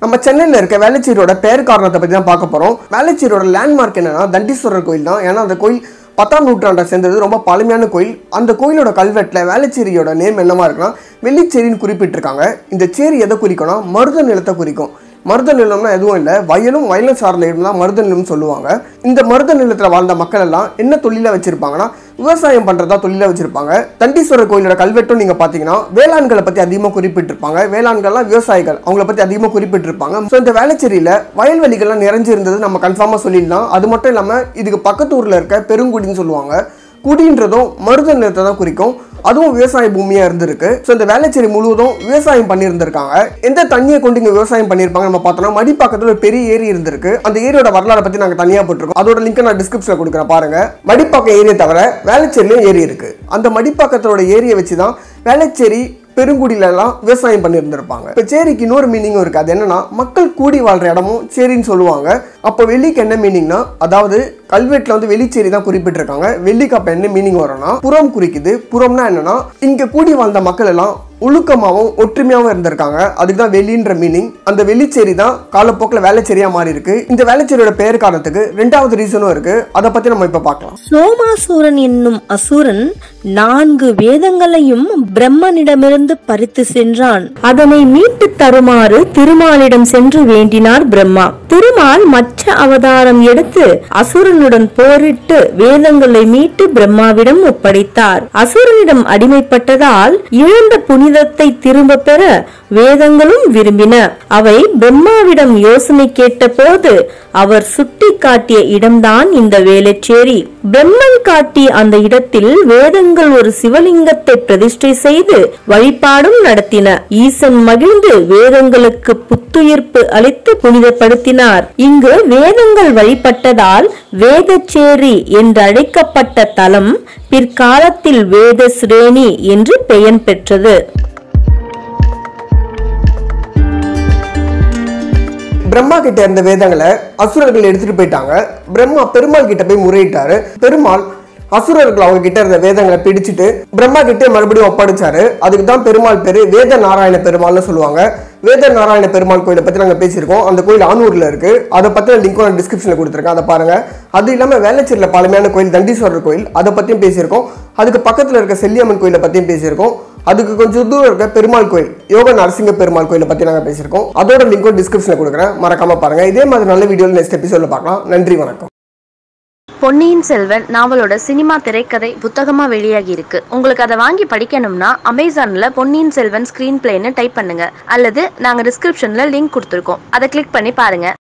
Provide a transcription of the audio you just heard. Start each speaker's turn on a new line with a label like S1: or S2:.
S1: நம்ம சென்னையில் இருக்க வேளச்சேரியோட பேர் காரணத்தை பற்றி தான் பார்க்க போகிறோம் வேளச்சேரியோட லேண்ட்மார்க் என்னன்னா தண்டீஸ்வரர் கோயில் தான் ஏன்னா அந்த கோயில் பத்தாம் நூற்றாண்டை சேர்ந்தது ரொம்ப பழமையான கோயில் அந்த கோயிலோட கல்வெட்டில் வேளச்சேரியோட நேம் என்னமா இருக்குன்னா வெள்ளிச்சேரின்னு குறிப்பிட்டிருக்காங்க இந்த சேரி எதை குறிக்கும்னா மருத நிலத்தை குறிக்கும் மருத நிலம்னா எதுவும் இல்லை வயலும் வயலும் சார்ந்த இடம் தான் மருத நிலம்னு சொல்லுவாங்க இந்த மருத நிலத்தில் வாழ்ந்த மக்கள் எல்லாம் என்ன தொழிலை வச்சிருப்பாங்கன்னா விவசாயம் பண்ணுறதா தொழிலை வச்சிருப்பாங்க தண்டீஸ்வரர் கோயிலோட கல்வெட்டும் நீங்கள் பார்த்தீங்கன்னா வேளாண்களை பற்றி அதிகமாக குறிப்பிட்டிருப்பாங்க வேளாண்கள்லாம் விவசாயிகள் அவங்கள பற்றி அதிகமாக குறிப்பிட்டிருப்பாங்க ஸோ இந்த வேளச்சேரியில் வயல்வெளிகள்லாம் நிறைஞ்சிருந்தது நம்ம கன்ஃபார்மாக சொல்லிடலாம் அது மட்டும் இல்லாமல் இதுக்கு பக்கத்து ஊரில் இருக்க பெருங்குடின்னு சொல்லுவாங்க குடின்றதும் மருத நிலத்தை தான் குறிக்கும் அதுவும் விவசாய பூமியாக இருந்திருக்கு ஸோ இந்த வேளச்சேரி முழுவதும் விவசாயம் பண்ணியிருந்திருக்காங்க எந்த தண்ணியை கொண்டு இங்கே விவசாயம் பண்ணியிருப்பாங்க நம்ம பார்த்தோம்னா மடிப்பாக்கத்தில் ஒரு பெரிய ஏரி இருந்திருக்கு அந்த ஏரியோட வரலாறை பற்றி நாங்கள் தனியாக போட்டிருக்கோம் அதோட லிங்க் நான் டிஸ்கிரிப்ஷனில் கொடுக்குறேன் பாருங்க மடிப்பாக்கம் ஏரியை தவிர வேளச்சேரிலையும் ஏரி இருக்கு அந்த மடிப்பாக்கத்தோட ஏரியை வச்சு தான் வேளச்சேரி பெருங்குடியிலலாம் விவசாயம் பண்ணியிருந்திருப்பாங்க இப்போ சேரிக்கு இன்னொரு மீனிங்கும் இருக்குது அது என்னன்னா மக்கள் கூடி வாழ்ற இடமும் சேரின்னு சொல்லுவாங்க அப்போ வெள்ளிக்கு என்ன மீனிங்னா அதாவது கல்வெட்டில் வந்து வெளிச்சேரி தான் குறிப்பிட்டிருக்காங்க வெள்ளிக்கு அப்போ என்ன மீனிங் வரும்னா புறம் குறிக்குது புறம்னா என்னன்னா இங்கே கூடி வாழ்ந்த மக்கள் எல்லாம் ஒழுக்கமாகவும் ஒற்றுமையாகவும் இருந்திருக்காங்க அதுக்கு தான் வெளின்ற மீனிங் அந்த வெளிச்சேரி தான் காலப்போக்கில் வேலைச்சேரியாக மாறி இருக்கு இந்த வேலைச்சேரியோட பெயர் காரணத்துக்கு ரெண்டாவது ரீசனும் இருக்கு அதை பற்றி நம்ம இப்போ பார்க்கலாம்
S2: சோமாசூரன் என்னும் அசுரன் நான்கு வேதங்களையும் பிரம்மனிடமிருந்து பறித்து சென்றான் அதனை மீட்டு தருமாறு திருமாலிடம் சென்று வேண்டினார் பிரம்மா திருமால் மற்ற அவதாரம் எடுத்து அசுரனுடன் போரிட்டு வேதங்களை மீட்டு பிரம்மாவிடம் ஒப்படைத்தார் அசுரனிடம் அடிமைப்பட்டதால் இழந்த புனிதத்தை திரும்ப பெற வேதங்களும் விரும்பின அவை பிரம்மாவிடம் யோசனை கேட்டபோது அவர் சுட்டி காட்டிய இடம்தான் இந்த வேளச்சேரி பிரம்மன் காட்டிய அந்த இடத்தில் வேதங்கள் ஒரு சிவலிங்கத்தை பிரதிஷ்டை செய்து வழிபாடும் நடத்தின ஈசன் மகிழ்ந்து வேதங்களுக்கு புத்துயிர்ப்பு அளித்து புனிதப்படுத்தினார் இங்கு வேதங்கள் வழிபட்டதால் வேதச்சேரி என்று அழைக்கப்பட்ட தலம் பிற்காலத்தில் வேத சிரேணி என்று பெயர் பெற்றது
S1: பிரம்மா கிட்ட இருந்த வேதங்களை அசுரர்கள் எடுத்துட்டு போயிட்டாங்க பிரம்மா பெருமாள் கிட்ட போய் முறையிட்டாரு பெருமாள் அசுரர்கள் அவங்க கிட்ட இருந்த வேதங்களை பிடிச்சிட்டு பிரம்மா கிட்ட மறுபடியும் ஒப்படைச்சாரு அதுக்கு தான் பெருமாள் பேரு வேத நாராயண பெருமாள்னு சொல்லுவாங்க வேத நாராயண பெருமாள் கோயிலை பத்தி நாங்க பேசியிருக்கோம் அந்த கோயில் ஆனூர்ல இருக்கு அதை பத்தின லிங்க் நான் டிஸ்கிரிப்ஷன்ல கொடுத்துருக்கேன் அதை பாருங்க அது இல்லாம வேளச்சேரியில பழமையான கோயில் தண்டீஸ்வரர் கோயில் அதை பத்தியும் பேசியிருக்கோம் அதுக்கு பக்கத்துல இருக்க செல்லியம்மன் கோயிலை பத்தியும் பேசியிருக்கோம் அதுக்கு கொஞ்சம் தூரம் இருக்க பெருமாள் கோயில் யோக நரசிங்க பெருமாள் கோயிலை பத்தி நாங்க பேசியிருக்கோம் அதோட லிங்க்கும் டிஸ்கிரிப்ஷன்ல கொடுக்குறேன் மறக்காம பாருங்க இதே மாதிரி நல்ல வீடியோவில் நெக்ஸ்ட் எபிசோட்ல பார்க்கலாம் நன்றி வணக்கம்
S3: பொன்னியின் செல்வன் நாவலோட சினிமா திரைக்கதை புத்தகமா வெளியாகி இருக்கு உங்களுக்கு அதை வாங்கி படிக்கணும்னா அமேசான்ல பொன்னியின் செல்வன் ஸ்கிரீன் பிளேன்னு டைப் பண்ணுங்க அல்லது நாங்க டிஸ்கிரிப்ஷன்ல லிங்க் கொடுத்துருக்கோம் அதை கிளிக் பண்ணி பாருங்க